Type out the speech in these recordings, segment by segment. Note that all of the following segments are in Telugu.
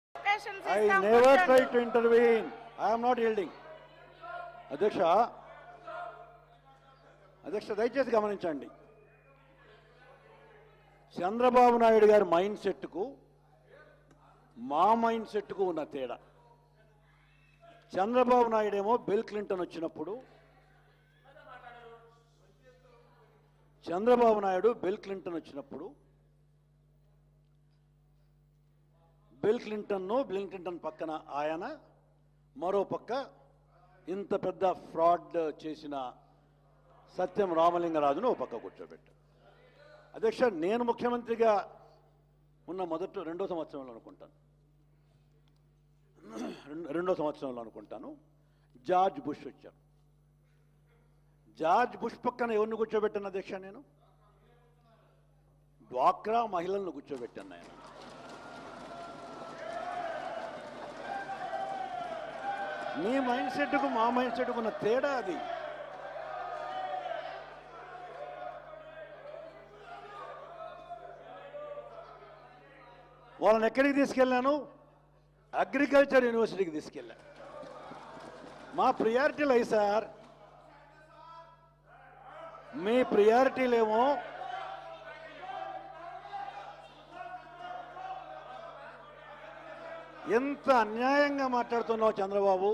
Questions I ఇస్తాం, never కూర్చోండి. try to intervene. I am not yielding. అధ్యక్ష అధ్యక్ష దయచేసి గమనించండి చంద్రబాబు నాయుడు గారి మైండ్ సెట్కు మా మైండ్ సెట్కు ఉన్న తేడా చంద్రబాబు నాయుడు ఏమో బిల్ క్లింటన్ వచ్చినప్పుడు చంద్రబాబు నాయుడు బిల్ క్లింటన్ వచ్చినప్పుడు బిల్ క్లింటన్ను బిల్ క్లింటన్ పక్కన ఆయన మరో పక్క ఇంత పెద్ద ఫ్రాడ్ చేసిన సత్యం రామలింగరాజును ఓ పక్క కూర్చోబెట్టారు అధ్యక్ష నేను ముఖ్యమంత్రిగా ఉన్న మొదటి రెండో సంవత్సరంలో అనుకుంటాను రెండు- రెండో సంవత్సరంలో అనుకుంటాను జార్జ్ బుష్ వచ్చారు జార్జ్ బుష్ పక్కన ఎవరిని కూర్చోబెట్టాను అధ్యక్ష నేను డ్వాక్రా మహిళలను కూర్చోబెట్టాను ఆయన మీ మైండ్ సెట్కు మా మైండ్ సెట్కు ఉన్న తేడా అది వాళ్ళని ఎక్కడికి తీసుకెళ్ళాను అగ్రికల్చర్ యూనివర్సిటీకి తీసుకెళ్ళాను మా ప్రియారిటీలు అయి సార్ మీ ప్రియారిటీలేమో ఎంత అన్యాయంగా మాట్లాడుతున్నావు చంద్రబాబు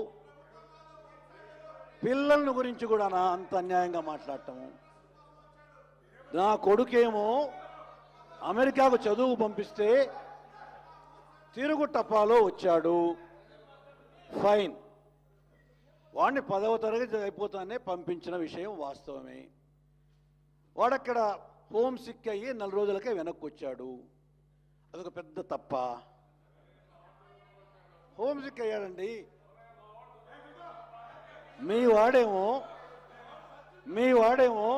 పిల్లల గురించి కూడా నా అంత అన్యాయంగా మాట్లాడటము నా కొడుకేమో అమెరికాకు చదువు పంపిస్తే తిరుగు టపాలో వచ్చాడు ఫైన్ వాడిని పదవ తరగతి అయిపోతానే పంపించిన విషయం వాస్తవమే వాడక్కడ హోమ్ సిక్ అయ్యి నెల రోజులకే వెనక్కి వచ్చాడు అదొక పెద్ద తప్ప హోమ్ సిక్ అయ్యాడండి మీ వాడేమో మీ వాడేమో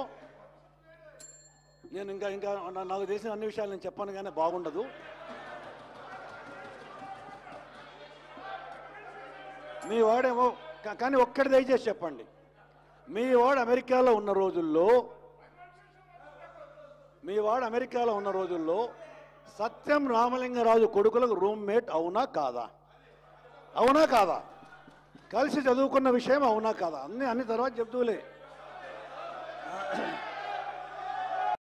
నేను ఇంకా ఇంకా నా- నాకు తెలిసిన అన్ని విషయాలు నేను చెప్పను కానీ బాగుండదు మీ వాడేమో కా- కానీ ఒక్కటి దయచేసి చెప్పండి మీ వాడు అమెరికాలో ఉన్న రోజుల్లో మీ వాడు అమెరికాలో ఉన్న రోజుల్లో సత్యం రామలింగరాజు కొడుకులకు రూమ్మేట్ అవునా కాదా అవునా కాదా కలిసి చదువుకున్న విషయం అవునా కాదా అన్ని అన్ని తర్వాత చెప్తూలే